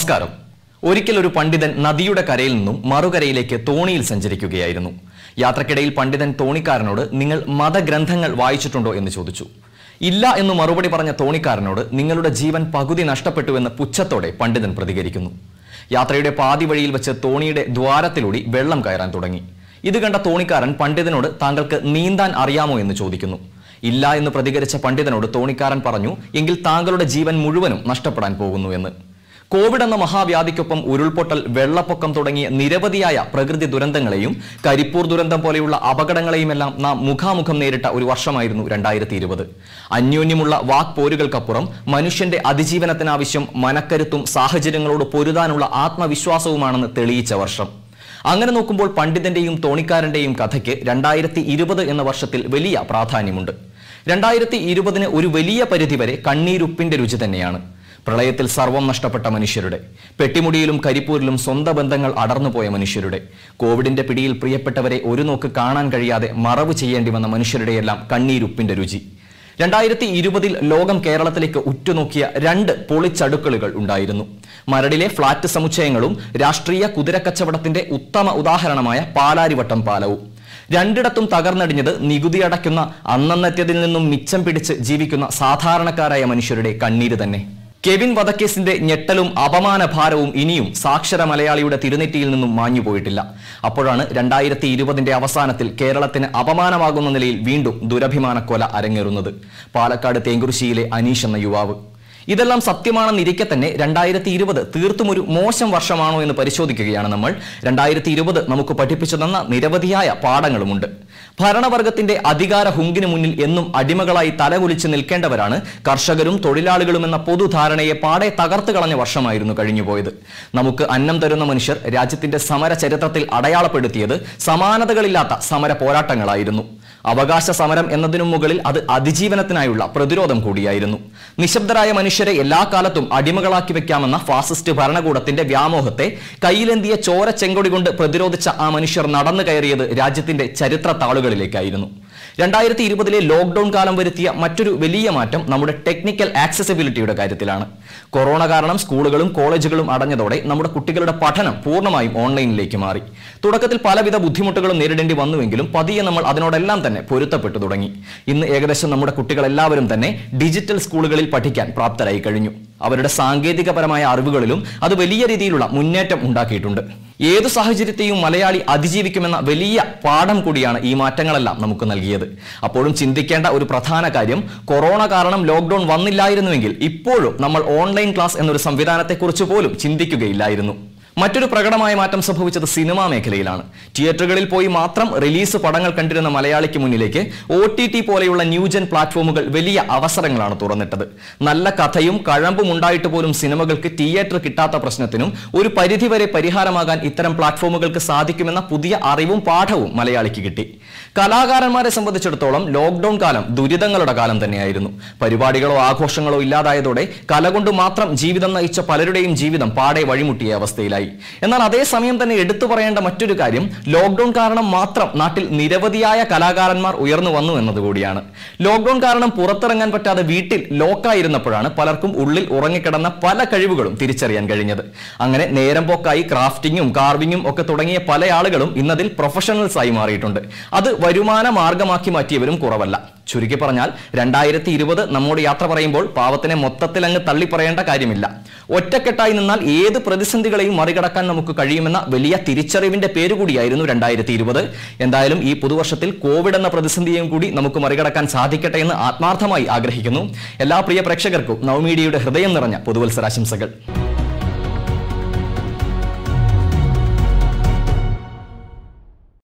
നമസ്കാരം ഒരിക്കൽ ഒരു പണ്ഡിതൻ നദിയുടെ കരയിൽ നിന്നും മറുകരയിലേക്ക് തോണിയിൽ സഞ്ചരിക്കുകയായിരുന്നു യാത്രക്കിടയിൽ പണ്ഡിതൻ തോണിക്കാരനോട് നിങ്ങൾ മതഗ്രന്ഥങ്ങൾ വായിച്ചിട്ടുണ്ടോ എന്ന് ചോദിച്ചു ഇല്ല എന്ന് മറുപടി പറഞ്ഞ തോണിക്കാരനോട് നിങ്ങളുടെ ജീവൻ പകുതി നഷ്ടപ്പെട്ടു എന്ന് പുച്ഛത്തോടെ പണ്ഡിതൻ പ്രതികരിക്കുന്നു യാത്രയുടെ പാതി വഴിയിൽ വെച്ച് തോണിയുടെ ദ്വാരത്തിലൂടെ വെള്ളം കയറാൻ തുടങ്ങി ഇത് കണ്ട തോണിക്കാരൻ പണ്ഡിതനോട് താങ്കൾക്ക് നീന്താൻ അറിയാമോ എന്ന് ചോദിക്കുന്നു ഇല്ല എന്ന് പ്രതികരിച്ച പണ്ഡിതനോട് തോണിക്കാരൻ പറഞ്ഞു എങ്കിൽ താങ്കളുടെ ജീവൻ മുഴുവനും നഷ്ടപ്പെടാൻ പോകുന്നു എന്ന് കോവിഡ് എന്ന മഹാവ്യാധിക്കൊപ്പം ഉരുൾപൊട്ടൽ വെള്ളപ്പൊക്കം തുടങ്ങിയ നിരവധിയായ പ്രകൃതി ദുരന്തങ്ങളെയും കരിപ്പൂർ ദുരന്തം പോലെയുള്ള അപകടങ്ങളെയുമെല്ലാം നാം മുഖാമുഖം നേരിട്ട ഒരു വർഷമായിരുന്നു രണ്ടായിരത്തി ഇരുപത് അന്യോന്യമുള്ള വാക്പോരുകൾക്കപ്പുറം മനുഷ്യന്റെ അതിജീവനത്തിനാവശ്യം മനക്കരുത്തും സാഹചര്യങ്ങളോട് പൊരുതാനുള്ള ആത്മവിശ്വാസവുമാണെന്ന് തെളിയിച്ച വർഷം അങ്ങനെ നോക്കുമ്പോൾ പണ്ഡിതന്റെയും തോണിക്കാരന്റെയും കഥയ്ക്ക് രണ്ടായിരത്തി ഇരുപത് എന്ന വർഷത്തിൽ വലിയ പ്രാധാന്യമുണ്ട് രണ്ടായിരത്തി ഇരുപതിന് ഒരു വലിയ പരിധിവരെ കണ്ണീരുപ്പിന്റെ രുചി തന്നെയാണ് പ്രളയത്തിൽ സർവം നഷ്ടപ്പെട്ട മനുഷ്യരുടെ പെട്ടിമുടിയിലും കരിപ്പൂരിലും സ്വന്തം ബന്ധങ്ങൾ അടർന്നുപോയ മനുഷ്യരുടെ കോവിഡിന്റെ പിടിയിൽ പ്രിയപ്പെട്ടവരെ ഒരു നോക്ക് കാണാൻ കഴിയാതെ മറവ് ചെയ്യേണ്ടി വന്ന മനുഷ്യരുടെയെല്ലാം കണ്ണീരുപ്പിന്റെ രുചി രണ്ടായിരത്തി ഇരുപതിൽ ലോകം കേരളത്തിലേക്ക് ഉറ്റുനോക്കിയ രണ്ട് പൊളിച്ചടുക്കളുകൾ ഉണ്ടായിരുന്നു മരടിലെ ഫ്ളാറ്റ് സമുച്ചയങ്ങളും രാഷ്ട്രീയ കുതിരക്കച്ചവടത്തിന്റെ ഉത്തമ ഉദാഹരണമായ പാലാരിവട്ടം പാലവും രണ്ടിടത്തും തകർന്നടിഞ്ഞത് നികുതി അടയ്ക്കുന്ന അന്നന്നത്യതിൽ നിന്നും മിച്ചം പിടിച്ച് ജീവിക്കുന്ന സാധാരണക്കാരായ മനുഷ്യരുടെ കണ്ണീര് തന്നെ കെവിൻ വധക്കേസിന്റെ ഞെട്ടലും അപമാന ഭാരവും ഇനിയും സാക്ഷര മലയാളിയുടെ തിരുനെറ്റിയിൽ നിന്നും മാഞ്ഞുപോയിട്ടില്ല അപ്പോഴാണ് രണ്ടായിരത്തി ഇരുപതിന്റെ അവസാനത്തിൽ കേരളത്തിന് അപമാനമാകുന്ന നിലയിൽ വീണ്ടും ദുരഭിമാന കൊല അരങ്ങേറുന്നത് പാലക്കാട് തേങ്കുറിശ്ശിയിലെ അനീഷ് എന്ന യുവാവ് ഇതെല്ലാം സത്യമാണെന്നിരിക്കെ തന്നെ രണ്ടായിരത്തി ഇരുപത് തീർത്തും ഒരു മോശം വർഷമാണോ എന്ന് പരിശോധിക്കുകയാണ് നമ്മൾ രണ്ടായിരത്തി ഇരുപത് നമുക്ക് പഠിപ്പിച്ചു തന്ന നിരവധിയായ പാഠങ്ങളുമുണ്ട് ഭരണവർഗത്തിന്റെ അധികാര ഹുങ്കിന് മുന്നിൽ എന്നും അടിമകളായി തലകുലിച്ച് നിൽക്കേണ്ടവരാണ് കർഷകരും തൊഴിലാളികളും എന്ന പൊതുധാരണയെ പാടെ തകർത്ത് കളഞ്ഞ വർഷമായിരുന്നു കഴിഞ്ഞുപോയത് നമുക്ക് അന്നം തരുന്ന മനുഷ്യർ രാജ്യത്തിന്റെ സമര ചരിത്രത്തിൽ അടയാളപ്പെടുത്തിയത് സമാനതകളില്ലാത്ത സമര പോരാട്ടങ്ങളായിരുന്നു അവകാശ സമരം എന്നതിനു മുകളിൽ അത് അതിജീവനത്തിനായുള്ള പ്രതിരോധം കൂടിയായിരുന്നു നിശബ്ദരായ മനുഷ്യരെ എല്ലാ കാലത്തും അടിമകളാക്കി വെക്കാമെന്ന ഫാസിസ്റ്റ് ഭരണകൂടത്തിന്റെ വ്യാമോഹത്തെ കയ്യിലെന്തിയ ചോര ചെങ്കൊടി കൊണ്ട് പ്രതിരോധിച്ച ആ മനുഷ്യർ നടന്നു കയറിയത് രാജ്യത്തിന്റെ ചരിത്ര താളുകളിലേക്കായിരുന്നു രണ്ടായിരത്തി ഇരുപതിലെ ലോക്ക്ഡൌൺ കാലം വരുത്തിയ മറ്റൊരു വലിയ മാറ്റം നമ്മുടെ ടെക്നിക്കൽ ആക്സസിബിലിറ്റിയുടെ കാര്യത്തിലാണ് കൊറോണ കാരണം സ്കൂളുകളും കോളേജുകളും അടഞ്ഞതോടെ നമ്മുടെ കുട്ടികളുടെ പഠനം പൂർണ്ണമായും ഓൺലൈനിലേക്ക് മാറി തുടക്കത്തിൽ പലവിധ ബുദ്ധിമുട്ടുകളും നേരിടേണ്ടി വന്നുവെങ്കിലും പതിയെ നമ്മൾ അതിനോടെല്ലാം തന്നെ പൊരുത്തപ്പെട്ടു തുടങ്ങി ഇന്ന് ഏകദേശം നമ്മുടെ കുട്ടികൾ എല്ലാവരും തന്നെ ഡിജിറ്റൽ സ്കൂളുകളിൽ പഠിക്കാൻ പ്രാപ്തരായി കഴിഞ്ഞു അവരുടെ സാങ്കേതികപരമായ അറിവുകളിലും അത് വലിയ രീതിയിലുള്ള മുന്നേറ്റം ഉണ്ടാക്കിയിട്ടുണ്ട് ഏതു സാഹചര്യത്തെയും മലയാളി അതിജീവിക്കുമെന്ന വലിയ പാഠം കൂടിയാണ് ഈ മാറ്റങ്ങളെല്ലാം നമുക്ക് നൽകിയത് അപ്പോഴും ചിന്തിക്കേണ്ട ഒരു പ്രധാന കാര്യം കൊറോണ കാരണം ലോക്ക്ഡൌൺ വന്നില്ലായിരുന്നുവെങ്കിൽ ഇപ്പോഴും നമ്മൾ ഓൺലൈൻ ക്ലാസ് എന്നൊരു സംവിധാനത്തെക്കുറിച്ച് പോലും ചിന്തിക്കുകയില്ലായിരുന്നു മറ്റൊരു പ്രകടമായ മാറ്റം സംഭവിച്ചത് സിനിമാ മേഖലയിലാണ് തിയേറ്ററുകളിൽ പോയി മാത്രം റിലീസ് പടങ്ങൾ കണ്ടിരുന്ന മലയാളിക്ക് മുന്നിലേക്ക് ഒ ടി ടി പോലെയുള്ള ന്യൂജൻ പ്ലാറ്റ്ഫോമുകൾ വലിയ അവസരങ്ങളാണ് തുറന്നിട്ടത് നല്ല കഥയും കഴമ്പും ഉണ്ടായിട്ട് പോലും സിനിമകൾക്ക് തിയേറ്റർ കിട്ടാത്ത പ്രശ്നത്തിനും ഒരു പരിധിവരെ പരിഹാരമാകാൻ ഇത്തരം പ്ലാറ്റ്ഫോമുകൾക്ക് സാധിക്കുമെന്ന പുതിയ അറിവും പാഠവും മലയാളിക്ക് കിട്ടി കലാകാരന്മാരെ സംബന്ധിച്ചിടത്തോളം ലോക്ക്ഡൌൺ കാലം ദുരിതങ്ങളുടെ കാലം തന്നെയായിരുന്നു പരിപാടികളോ ആഘോഷങ്ങളോ ഇല്ലാതായതോടെ കല കൊണ്ട് മാത്രം ജീവിതം നയിച്ച പലരുടെയും ജീവിതം പാടെ വഴിമുട്ടിയ അവസ്ഥയിലായി എന്നാൽ അതേസമയം തന്നെ എടുത്തു പറയേണ്ട മറ്റൊരു കാര്യം ലോക്ക്ഡൌൺ കാരണം മാത്രം നാട്ടിൽ നിരവധിയായ കലാകാരന്മാർ ഉയർന്നു വന്നു എന്നതുകൂടിയാണ് ലോക്ക്ഡൌൺ കാരണം പുറത്തിറങ്ങാൻ പറ്റാതെ വീട്ടിൽ ലോക്കായിരുന്നപ്പോഴാണ് പലർക്കും ഉള്ളിൽ ഉറങ്ങിക്കിടന്ന പല കഴിവുകളും തിരിച്ചറിയാൻ കഴിഞ്ഞത് അങ്ങനെ നേരം പോക്കായി ക്രാഫ്റ്റിങ്ങും കാർവിങ്ങും ഒക്കെ തുടങ്ങിയ പല ആളുകളും ഇന്നതിൽ പ്രൊഫഷണൽസ് ആയി മാറിയിട്ടുണ്ട് അത് വരുമാന മാർഗമാക്കി മാറ്റിയവരും കുറവല്ല ചുരുക്കി പറഞ്ഞാൽ രണ്ടായിരത്തി ഇരുപത് നമ്മോട് യാത്ര പറയുമ്പോൾ പാവത്തിനെ മൊത്തത്തിൽ അങ്ങ് തള്ളി പറയേണ്ട കാര്യമില്ല ഒറ്റക്കെട്ടായി നിന്നാൽ ഏത് പ്രതിസന്ധികളെയും മറികടക്കാൻ നമുക്ക് കഴിയുമെന്ന വലിയ തിരിച്ചറിവിന്റെ പേരുകൂടിയായിരുന്നു രണ്ടായിരത്തി ഇരുപത് എന്തായാലും ഈ പുതുവർഷത്തിൽ കോവിഡ് എന്ന പ്രതിസന്ധിയും കൂടി നമുക്ക് മറികടക്കാൻ സാധിക്കട്ടെ എന്ന് ആത്മാർത്ഥമായി ആഗ്രഹിക്കുന്നു എല്ലാ പ്രിയ പ്രേക്ഷകർക്കും നവമീഡിയയുടെ ഹൃദയം നിറഞ്ഞ പുതുവത്സരാശംസകൾ